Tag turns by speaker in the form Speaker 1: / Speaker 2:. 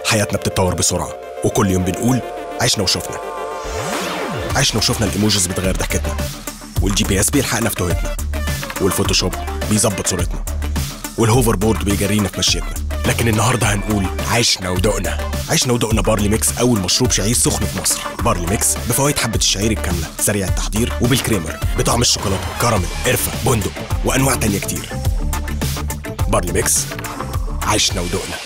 Speaker 1: حياتنا بتتطور بسرعة وكل يوم بنقول عشنا وشفنا عشنا وشفنا الايموجيز بتغير ضحكتنا والجي بي اس بيلحقنا في توهتنا والفوتوشوب بيظبط صورتنا والهوفر بورد بيجرينا في مشيتنا لكن النهارده هنقول عشنا ودقنا عشنا ودقنا بارلي ميكس اول مشروب شعير سخن في مصر بارلي ميكس بفوائد حبه الشعير الكامله سريع التحضير وبالكريمر بطعم الشوكولاته كراميل قرفه بندق وانواع تانية كتير بارلي ميكس عشنا ودقنا